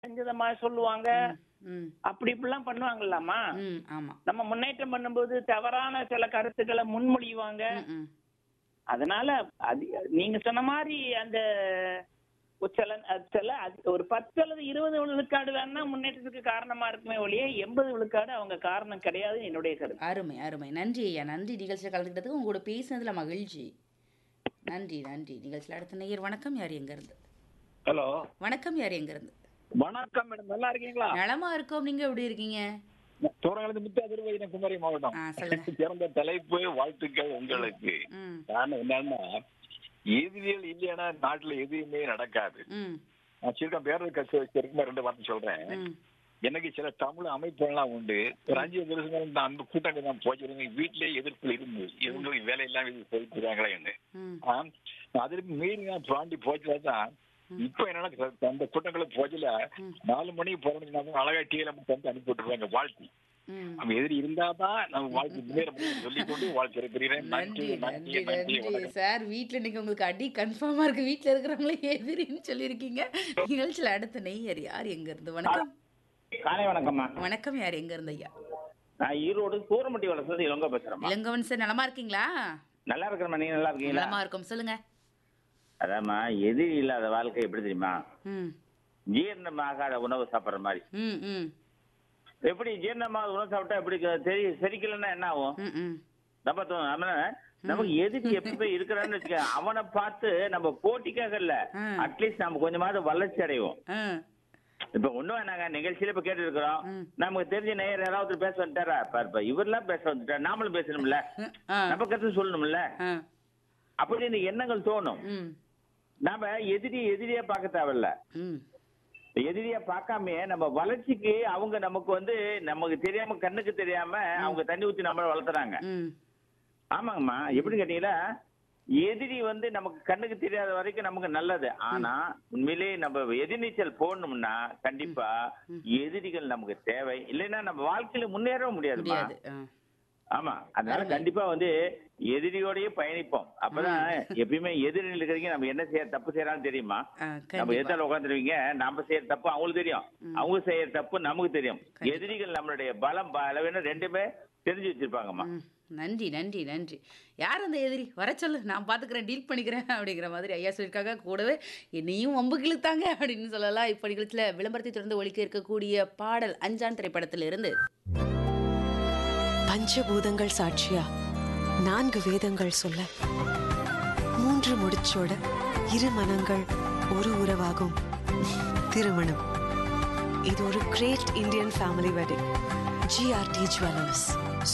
செஞ்சத மாதிரி சொல்லுவாங்க ம் அப்படி இப்படிலாம் பண்ணுவாங்கல்லாமா ம் ஆமா நம்ம முன்னேற்றம் பண்ணும்போது தவறான சில கருத்துக்களை முன்மொழிவாங்க ம், ம் அதனால அது நீங்க சொன்ன மாதிரி அந்த ஒரு சில அது சில அது ஒரு பத்து அல்லது இருபது விழுக்காடு வேணா முன்னேற்றத்துக்கு காரணமா இருக்குமே ஒழிய எண்பது விழுக்காடு அவங்க காரணம் கிடையாது என்னுடைய கருத்து அருமை அருமை நன்றி ஐயா நன்றி நிகழ்ச்சியில் கலந்துக்கிட்டதுக்கு உங்களோட பேசினதுல மகிழ்ச்சி நன்றி நன்றி நிகழ்ச்சியில் அடுத்த நேயர் வணக்கம் யார் எங்கேருந்து ஹலோ வணக்கம் யார் எங்கேருந்து வணக்கம் மேடம் நல்லா இருக்கீங்களா நலமா இருக்கோம் நீங்க எப்படி இருக்கீங்க தோரங்களது முத்து அதிர்வதின குமரி மாவட்டம் ஆ சொல்லுங்க சிறந்த தலைப்பு வாழ்த்துக்கள் உங்களுக்கு ம் காரணம் என்னன்னா எதிரியல் இல்லைன்னா நாட்டுல எதுவுமே நடக்காது ம் நான் சீக்கிரம் பேரவை கட்சி வச்சிருக்குமா ரெண்டு வார்த்தை சொல்றேன் ம் எனக்கு சில தமிழ் அமைப்புகள்லாம் உண்டு ஒரு அஞ்சு வருஷம் இந்த அந்த கூட்டங்கள் நான் போச்சிருந்தேன் வீட்டிலேயே எதிர்ப்பு இருந்து இவங்களுக்கு வேலை இல்லாம இது போயிட்டு இருக்காங்களே ம் ஆம், அதற்கு மீறி நான் தாண்டி போச்சுல தான் இப்ப என்னன்னா அந்த கூட்டங்களுக்கு போச்சுல நாலு மணிக்கு போறோம்னா அழகா டீல வந்து அனுப்பி விட்டுருவாங்க வாழ்த்தி ம் நம்ம எதிரி இருந்தாதான் நம்ம வாழ்க்கை முன்னேற முடியும் சொல்லிக்கொண்டு வாழ்க்கை இருக்கிறேன் நன்றி நன்றி நன்றி வணக்கம். சார் வீட்ல இன்னைக்கு உங்களுக்கு அடி கன்ஃபார்மா இருக்கு வீட்ல இருக்கிறவங்களே எதிரின்னு சொல்லியிருக்கீங்க நிகழ்ச்சியில் அடுத்த நெய்யர் யார் எங்க இருந்து வணக்கம் காலை வணக்கம்மா வணக்கம் யார் எங்க இருந்து ஐயா நான் ஈரோடு சூரமட்டி வளர்ந்து இளங்க பேசுறேம்மா இளங்கவன் சார் நலமா இருக்கீங்களா நல்லா இருக்கிறேம்மா நீங்க நல்லா இருக்கீங்களா நலமா இருக்கும் சொல்லுங்க அதாம்மா எதிரி இல்லாத வாழ்க்கை எப்படி தெரியுமா ம் ஜீரணமாகாத உணவு சாப்பிடுற மாதிரி ம் ம் எப்படி ஜீரணமாகாத உணவு சாப்பிட்டா எப்படி க- சரி செரிக்கலன்னா என்ன ஆகும் ம் ம் நம்ம தோ- நம்ம நமக்கு எதிரி எப்பவுமே இருக்கிறான்னு வச்சுக்க அவனை பார்த்து நம்ம போட்டிக்காக இல்ல ஆ. அட்லீஸ்ட் நம்ம கொஞ்சமாவது வளர்ச்சி அடைவோம் ஆ இப்ப ஒண்ணும் நாங்க நிகழ்ச்சியில இப்ப கேட்டு இருக்கிறோம் ம். நமக்கு தெரிஞ்ச நேயர் யாராவது ஒருத்தர் பேச வந்துட்டாரா இப்ப இப்ப இவரெல்லாம் பேச வந்துட்டார் நாமளும் பேசணும்ல ஆ நம்ம கருத்து சொல்லணும்ல ஆ அப்படி இந்த எண்ணங்கள் தோணும் ம் நாம எதிரி எதிரியா பார்க்க தேவையில்ல ம் எதிரியா பார்க்காம நம்ம வளர்ச்சிக்கு அவங்க நமக்கு வந்து நமக்கு தெரியாம கண்ணுக்கு தெரியாம அவங்க தண்ணி ஊத்தி நம்மள வளர்த்துறாங்க ம் ஆமாங்கம்மா எப்படி கேட்டீங்கன்னா எதிரி வந்து நமக்கு கண்ணுக்கு தெரியாத வரைக்கும் நமக்கு நல்லது ஆனா உண்மையிலேயே நம்ம எதிர்நீச்சல் போடணும்னா கண்டிப்பா எதிரிகள் நமக்கு தேவை இல்லைன்னா நம்ம வாழ்க்கையில முன்னேறவும் முடியாதுமா முடியாது ஆ ஆமா அதனால கண்டிப்பா வந்து எதிரியோடயே பயணிப்போம் அப்பதான் எப்பயுமே எதிரில் இருக்கிறீங்க நம்ம என்ன செய்ய தப்பு செய்யறான்னு தெரியுமா ஆ, நம்ம கண்டிப்பா எதிரால உட்காந்துருவீங்க நாம செய்யற தப்பு அவங்களுக்கு தெரியும் அவங்க செய்யற தப்பு நமக்கு தெரியும் எதிரிகள் நம்மளுடைய பலம் பலவீனம் ரெண்டுமே தெரிஞ்சு வச்சிருப்பாங்கம்மா ம், நன்றி நன்றி நன்றி யார் அந்த எதிரி வர சொல்லு நான் பார்த்துக்கிறேன் டீல் பண்ணிக்கிறேன் அப்படிங்கிற மாதிரி ஐயா சொல்லியிருக்காங்க கூடவே என்னையும் வம்பு கிழுத்தாங்க அப்படின்னு சொல்லலாம் இப்போ நிகழ்ச்சியில் விளம்பரத்தை தொடர்ந்து ஒழிக்க இருக்கக்கூடிய பாடல் அஞ்சான் திரைப்படத்திலிருந்து பஞ்சபூதங்கள் சாட்சியா நான்கு வேதங்கள் சொல்ல மூன்று முடிச்சோட இரு மனங்கள் ஒரு உறவாகும் திருமணம் இது ஒரு great Indian family wedding GRT jewellers